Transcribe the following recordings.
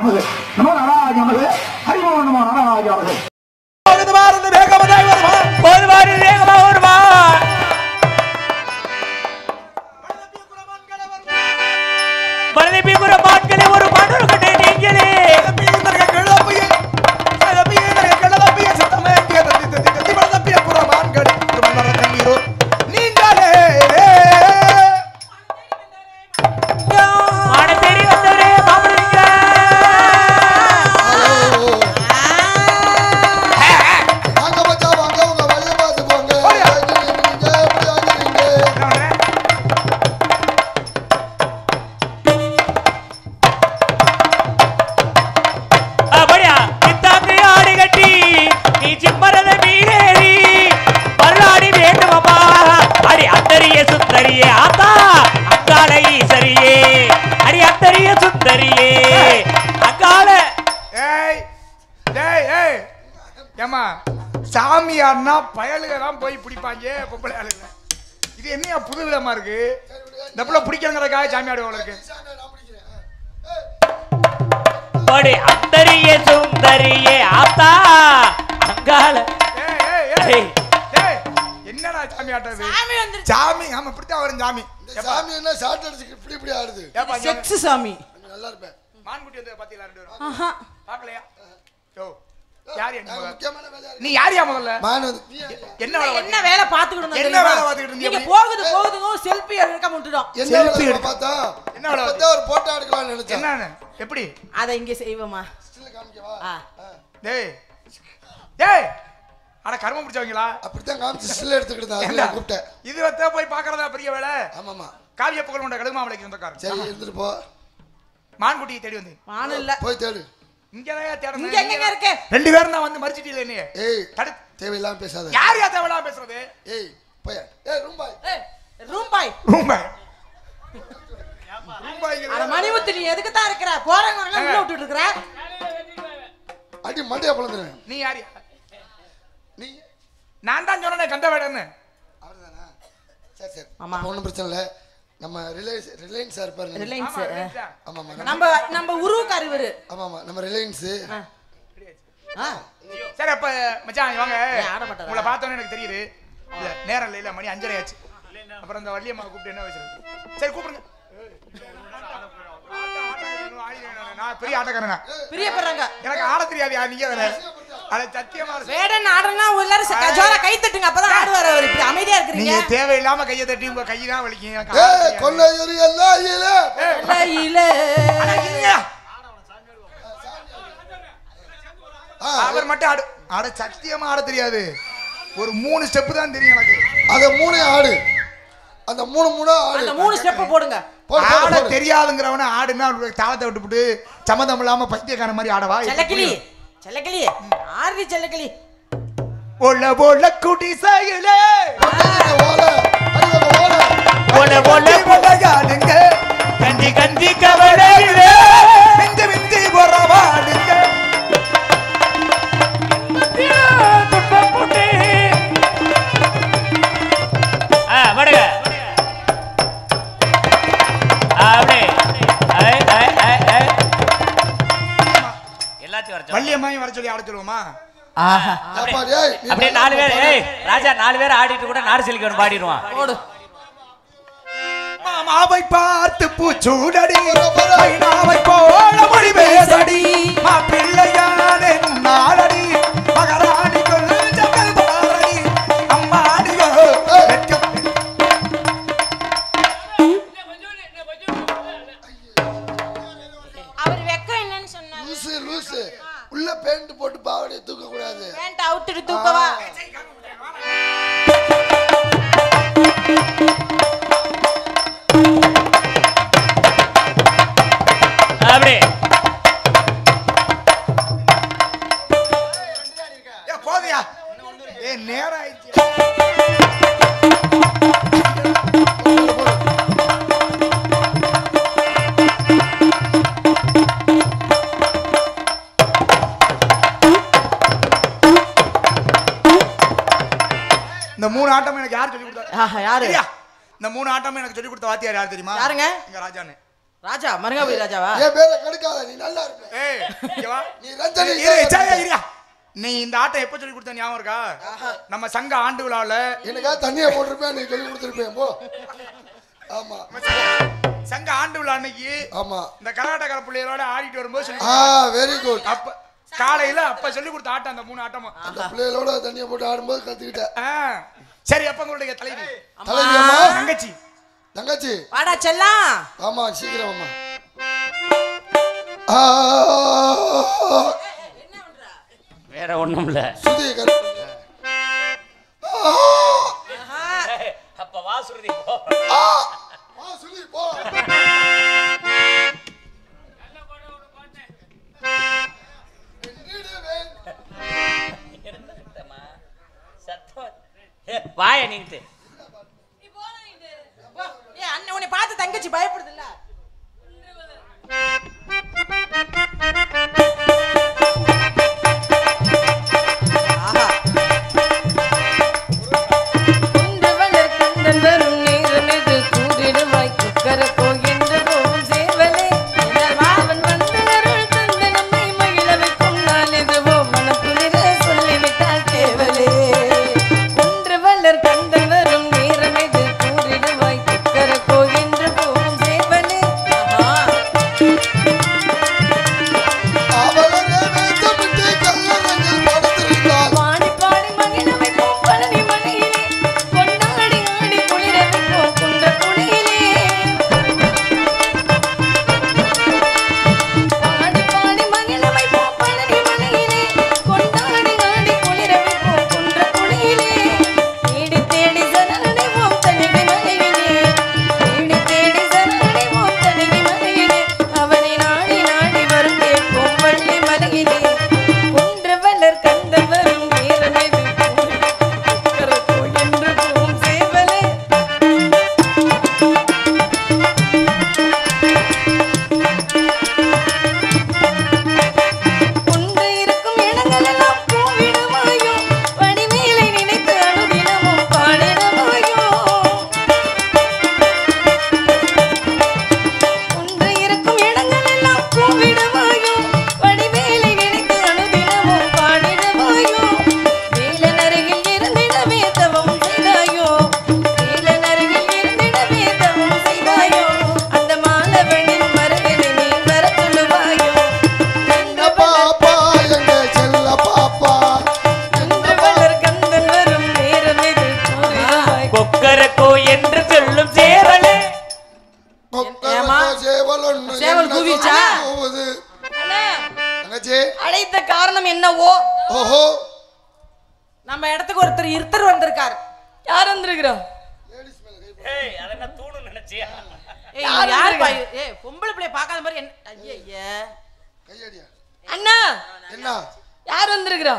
நமது நமோ நாராஜ நமது ஹரிமோ நமோ நாராஜ நமது பாரத வேகவதாய் வருவான் போதுமாறு வேகமா வருமா மனதிப்பிக்குற மாட்களே ஒரு மணல் கட்டை நீங்களே ஆட தெரி வந்தவரே மாப்பிள்ளைங்க வாங்க மச்சான் வாங்க உங்க வழியை பார்த்து போங்க நீங்க எப்படி ஆகுறீங்க அப்படியா இத்தாக்கு ஆடி கட்டி நீ சிம்மரத மீறேறி வரலாடி வேண்டுமப்பா அடி அத்தரிய சுந்தரியே ஆத்தா அங்காள ஈசரியே அடி அத்தரிய சுந்தரியே அங்காள ஏய் டேய் ஏய் ஏமா சாமியார்னா பயலுக தான் போய் பிடிப்பாங்க பொம்பளை ஆளுங்க இது என்னையா புது விதமா இருக்கு இந்த பிள்ளை பிடிக்கணுங்கிறதுக்காக சாமியார் போல இருக்கு நான் பிடிக்கிறேன் அடி அத்தரிய சுந்தரியே ஆத்தா அங்காள ஏய் ஏய் ஏய் ஏய். ஏய் என்னடா சாமி ஆட்டது சாமி வந்துருச்சு சாமி ஆமா இப்படித்தான் வரும் சாமி இந்த சாமி என்ன ஷார்ட் அடிச்சுக்கு இப்படி இப்படி ஆடுது ஏப்பா இங்க வந்து- செக்ஸ் சாமி நான் நல்லா இருப்பேன் மான்குட்டி வந்து பாத்தீங்களா ரெண்டு பேரும் ஆஹா பாக்கலையா யோ யார் நீ நான் முதல்ல முக்கியமான வேலையா இருக்கு நீ யாரியா முதல்ல மான் வந்து நீ யாரு? என்ன வேலை என்ன பார்த்தியா? வேலை பாத்துக்கிட்டு என்ன வேலை பார்த்துக்கிட்டு இருந்தீங்க நீங்க அப்படி? போகுது போகுதுங்க செல்ஃபி எடுக்க விட்டுட்டோம் என்ன Selfie வேலை எடுக்க. பார்த்தா என்ன வேலை அப்பதான் ஒரு போட்டோ எடுக்கலாம்னு நினைச்சேன் என்னன்னு எப்படி அதை இங்க செய்வோமா ஸ்டில் காமிக்கவா ஆ. ஆ. டேய் டேய் அட கர்மம் பிடிச்சவங்களா அப்படித்தான் காமிச்சு ஸ்டில் எடுத்துக்கிட்டு தான் என்ன? அதுல கூப்பிட்டேன் இது வத்த போய் பாக்குறதா பெரிய வேலை ஆமாமா காவிய புகழ் கொண்ட கடுமா மலைக்கு சொந்தக்காரன் சரி இருந்துட்டு போ மான்குட்டியை தேடி வந்து மானம் இல்ல போய் தேடு இங்கதான் தேடணும் இங்க எங்க இருக்கு ரெண்டு பேரும் தான் வந்து மறிச்சிட்டீல என்னைய ஏய் தடு தேவையில்லாம பேசாத யார் யா தேவையில்லாம பேசுறது ஏய் போய் ஏய் ரூம்பாய் ரூம் பாய் ரூபாய் ரூபாய் அட மணிமுத்து நீ எதுக்கு தான் இருக்கிற போறவங்க வரலாம் உள்ள விட்டுட்டு இருக்கிற அடி மண்டையா பிளந்துறேன் நீ யார் நீ நான் தான் சொன்னேன் கந்த வேடன்னு அவர்தானா சரி சரி ஆமா. அப்ப ஒண்ணும் பிரச்சனை இல்ல நம்ம ரிலையன்ஸ் ரிலையன்ஸா இருப்பாருங்க ரிலையன்ஸ் ஆமா, ரைட்டா. ஆமாமா நம்ம நம்ம உருவக்கார் இவரு ஆமாமா நம்ம ரிலையன்ஸ் ஆ. சரி அப்ப மச்சான் இங்க வாங்க ஏய், ஆட மாட்டாரா? உங்களை பார்த்தோன்னே எனக்கு தெரியுது இல்ல நேரம் இல்ல இல்ல மணி அஞ்சரை ஆச்சு அப்புறம் இந்த வள்ளியம்மா கூப்பிட்டு என்ன வச்சிருக்கு சரி கூப்பிடுங்க நான் பெரிய ஆட்டக்காரனா பிரியப்படுறாங்க எனக்கு ஆட தெரியாது நீங்க வேற அத சத்தியமா இருக்கு. வேடன் ஆடுறனா எல்லாரும் ச- ஜோரா கை தட்டுங்க அப்பதான் ஆடுவாரு அவர் இப்படி அமைதியா இருக்கிறீங்க நீங்க தேவையில்லாம கையை தட்டி உங்க கை தான் வலிக்கும் எனக்கு ஆட ஏய் தெரியாது. கொள்ளையரி எல்லாம் இல்ல இல்ல அட, இல்ல. ஆ, அவர் மட்டும் ஆடு ஆட சத்தியமா ஆட தெரியாது ஒரு மூணு ஸ்டெப் தான் தெரியும் எனக்கு அத மூணே ஆடு அந்த மூணு மூணா ஆடு அந்த மூணு ஸ்டெப் போடுங்க போடு, போடு, ஆட போடு. தெரியாதுங்கிறவன ஆடுனா அவருக்கு தாளத்தை விட்டுப்புட்டு சம்மந்தம் இல்லாம பைத்தியக்கார மாதிரி ஆடவா செல்லக்கிளி செல்லக்கிளி ஆர்வி செல்லக்கிளி ஒல்ல ஒல்ல குடி சையிலே அடிங்க ஓல அடிங்க ஓல போல போல விளையாடுங்க கஞ்சி கஞ்சி கவலையிலே மிந்தி மிந்தி உறவாடுங்க துன்பம் போட்டு ஆ வடுங்க அப்படியே ஐ, ஐ, ஐ, ஐ. எல்லாத்தையும் வர சொல்லு. வள்ளியம்மாயும் வர சொல்லி ஆட சொல்லுவோமா ஆஹா. சாப்பாடு ஏய் நீ அப்படியே நாலு பேர் ஏய் ராஜா நாலு பேர் ஆடிட்டு கூட நாடு சிலிக்கணும் பாடிடுவான் போடு மாமாவை பார்த்து பூச்சூடடி மைனாவை போல மொழி பேசடி மாப்பிள்ளையானே நாளடி மகராணி கொஞ்சம் பாரடி அம்மாடியோ வெட்கம் அவர் வெக்கம் என்னன்னு சொன்னாரு லூசு லூசு உள்ள பேண்ட் போட்டு பாவாடையை தூக்க கூடாது பேண்ட் அவுட்டுட்டு தூக்கவா அப்படியே ஏ போதையா ஏ நேரம் ஆயிடுச்சு போடு, போடு. இந்த மூணு ஆட்டம் எனக்கு யார் சொல்லி கொடுத்தா ஆஹா யாரு சரியா? இந்த மூணு ஆட்டமும் எனக்கு சொல்லி கொடுத்த வாத்தியார் யார் தெரியுமா யாருங்க? எங்க ராஜான்னு ராஜா மருங்காபுரி ராஜாவா என் பேரை கெடுக்காத நீ நல்லா இருப்ப ஏய் இங்க வா நீ ரஞ்சனி இரு, இரு, சரி, இருயா. நீ இந்த ஆட்டம் எப்ப சொல்லி கொடுத்த ஞாபகம் இருக்கா நம்ம சங்க ஆண்டு விழாவுல எனக்கா தண்ணியை போட்டிருப்பேன் நீ சொல்லி கொடுத்துருப்பேன் போ ஆமா சங்க ஆண்டு விழா அன்னைக்கு ஆமா இந்த கர்நாடக பிள்ளைகளோட ஆடிட்டு வரும்போது சொல்லி ஆ வெரி குட் அப்ப காலையில அப்ப சொல்லி கொடுத்த ஆட்டம் அந்த மூணு ஆட்டமும் அந்த பிள்ளைகளோட தண்ணியை போட்டு ஆடும்போது கத்துக்கிட்டேன் ஆ. சரி அப்ப உங்களுடைய தலைவி தலைவி அம்மா தங்கச்சி தங்கச்சி வாடா செல்லாம் ஆமா சீக்கிரம் அம்மா ஆ, வேற ஒண்ணும் இல்ல சுதியை கரு- ஆ, அப்ப வா சுருதி போ ஆ, வா சுதி போ என்னிடவேன். சத்தம் ஏ, வாய நீட்டு ஏ அண்ணன் உன்னை பார்த்து தங்கச்சி பயப்படுது இல்ல குன்றவளர் கந்தன் வரும் நேரமிது கூடிடுவாய் குக்கரக்கோ என்று போகும் சேவலே அவன் வந்து அருள் தந்து நம்மை மகிழ வைக்கும் நாள் இதுவோ மனக்குளிர சொல்லிவிட்டால் தேவலே குன்றவளர் கந்தன் வரும் நேரமிது கூடிடுவாய் குக்கரக்கோ என்று போகும் சேவலே அவளரை வேதமிட்டு கல்லறையில் படுத்திருந்தாள். பாடி பாடி மகிழ வைப்போம் பழனி மலையிலே கொண்டாடி ஆடி குளிர வைப்போம் குன்ற குடியிலே பாடி பாடி மகிழ வைப்போம் பழனி மலையிலே கொண்டாடி ஆடி குளிர வைப்போம் குன்ற குடியிலே தேடி தேடி சரணடைவோம் தனிவி மலையிலே தேடி தேடி சரணடைவோம் தனிவி மலையிலே அவனை நாடி நாடி வரும் கேட்போம் வள்ளி மலையிலே குன்றவளர் கந்தன் வரும் நேரமிது கரக்கோ என்று போம் சேவலே குன்று இருக்கும் இடங்களெல்லாம் பூவிடமாயோ வடிவேலை நினைத்து அனுதினமும் பாடிடமாயோ குன்று இருக்கும் இடங்களெல்லாம் பூவிடமாயோ வடிவேலை நினைத்து அனுதினமும் பாடிடமாயோ வேலன் அருகில் இருந்திடவே தவம் செய்தாயோ வேலன் அருகில் இருந்திடவே தவம் செய்தாயோ அந்த மாணவனின் மரபினை நீ வர சொல்லுவாயோ எங்க பாப்பா எங்க செல்ல பாப்பா என்று வளர் கந்தன் வரும் நேரம் இது கூறிடுவாய் கொக்கரக்கோ என்று சொல்லும் சேவலே ஏம்மா? கொக்கரக்கோ சேவல் ஒண்ணு சேவல் என்ன கூவிச்சா? கூவுது. அண்ணா, தங்கச்சி அழைத்த காரணம் என்னவோ ஓஹோ நம்ம இடத்துக்கு ஒருத்தர் இருத்தர் வந்திருக்காரு யார் வந்திருக்கிறா ஏய் அதென்ன தூணு நினைச்சியா ஏய் யார் யார் வந்திருக்கா? பாய் ஏய் பொம்பளை பிள்ளைய பார்க்காத மாதிரி என்ன ஐயே கையடியா அண்ணா என்ன யார் வந்திருக்கிறா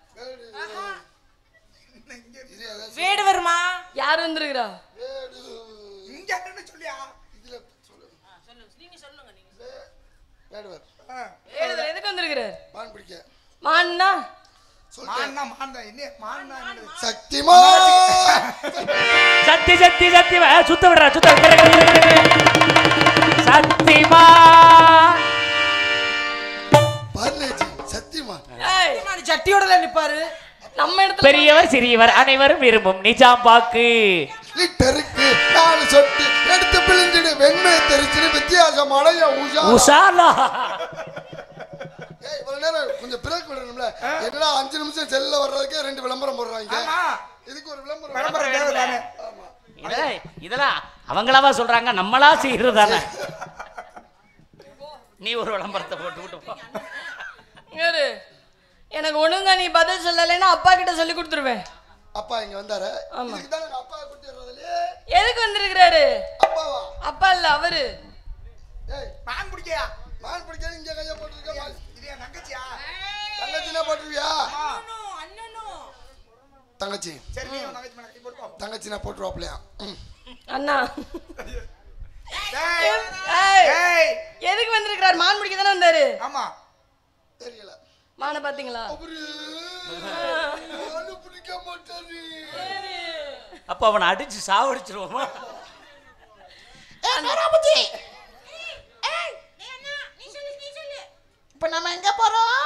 இது எதை வீடு வருமா யார் வந்திருக்கிறா வேடு. இங்க என்னன்னு சொல்லியா இதுல சொல்லு நீங்க சொல்லுங்க நீங்க வேடுவர் வேடுதல் எதுக்கு வந்திருக்கிறார் மான் பிடிக்க மான்னா சொல்லிட்டேன் மான்னா மான் தான் என்ன மான் தான் என்னது? சக்திமா சத்தி சத்தி சத்தி வா, சுத்த விடுறா சுத்த விடுறா. Correct, correct, correct. சத்திமா பார்லேஜி சத்தியமா ஏய், ஏம்மா, நீ சட்டியோட நிப்பாரு நம்ம இடத்துல பெரியவர் சிறியவர் அனைவரும் விரும்பும் நிஜாம் பாக்கு லிட்டருக்கு நாலு சொட்டு எடுத்து பிழிஞ்சிடு வெண்மையை தெரிச்சிடு வித்தியாசமான என் உஷா உஷாலா ஏய், இவ்வளவு நேரம் கொஞ்சம் பிரேக் விடணும்ல என்னடா அஞ்சு நிமிஷம் செல்ல வர்றதுக்கே ரெண்டு விளம்பரம் போடுறாங்க ஆமா இதுக்கு ஒரு விளம்பரம் விளம்பரம் தேவை தானே ஆமா இதெல்லாம் இதெல்லாம் அவங்களாவா சொல்றாங்க நம்மளா செய்யறது தானே நீ ஒரு விளம்பரத்தை போட்டு விட்டு போ இரு. எனக்கு ஒழுங்கா நீ பதில் சொல்லலைன்னா அப்பா கிட்ட சொல்லி கொடுத்துருவேன் அப்பா இங்க வந்தாரு ஆமா. இதுக்கு தான் நான் அப்பா கூட்டிடுறதுலயே எதுக்கு வந்திருக்கிறாரு அப்பாவா அப்பா இல்ல அவரு ஏய் மான் பிடிக்கயா மான் பிடிக்க இங்க கைய போட்டுருக்க மான் இது என் தங்கச்சியா தங்கச்சினா போட்டுருவியா அண்ணனும் அண்ணனும் தங்கச்சி சரி நீ உன் தங்கச்சி மேல கை போட்டுக்கோ தங்கச்சினா போட்டுருவாப்லையா அண்ணா டேய், ஏய், ஏய் எதுக்கு வந்திருக்கிறார் மான் பிடிக்க தானே வந்தாரு ஆமா தெரியல மானை பாத்தீங்களா அவரு மானு பிடிக்க மாட்டாரு அப்ப அவனை அடிச்சு சாவடிச்சிருவோமா இப்ப நம்ம எங்க போறோம்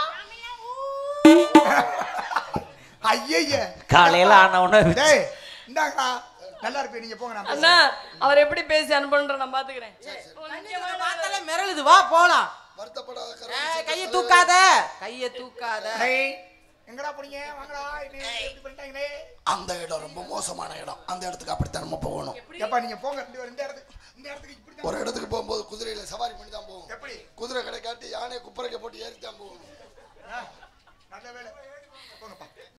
ஐயய்ய காலையில ஆன உடனே டேய் இந்தாங்கடா நல்லா இருப்பீங்க நீங்க போங்க நான் அண்ணா அவர் எப்படி பேசி அனுப்பணுன்ற நான் பாத்துக்கிறேன் பார்த்தாலே மிரளுது வா போலாம் வருத்தப்படாத ஏய், கருணை கைய தூக்காத கைய தூக்காத டேய் எங்கடா போனீங்க வாங்கடா இது இப்படி பண்ணிட்டாங்களே அந்த இடம் ரொம்ப மோசமான இடம் அந்த இடத்துக்கு அப்படித்தான் நம்ம போகணும் ஏப்பா நீங்க போங்க ரெண்டு பேரும் இந்த இடத்துக்கு இந்த இடத்துக்கு இப்படி ஒரு இடத்துக்கு போகும்போது குதிரையில சவாரி பண்ணி தான் போகும் எப்படி குதிரை கடை காட்டி யானையை குப்பரைக்க போட்டு ஏறி தான் போகணும் நல்ல வேலை போங்கப்பா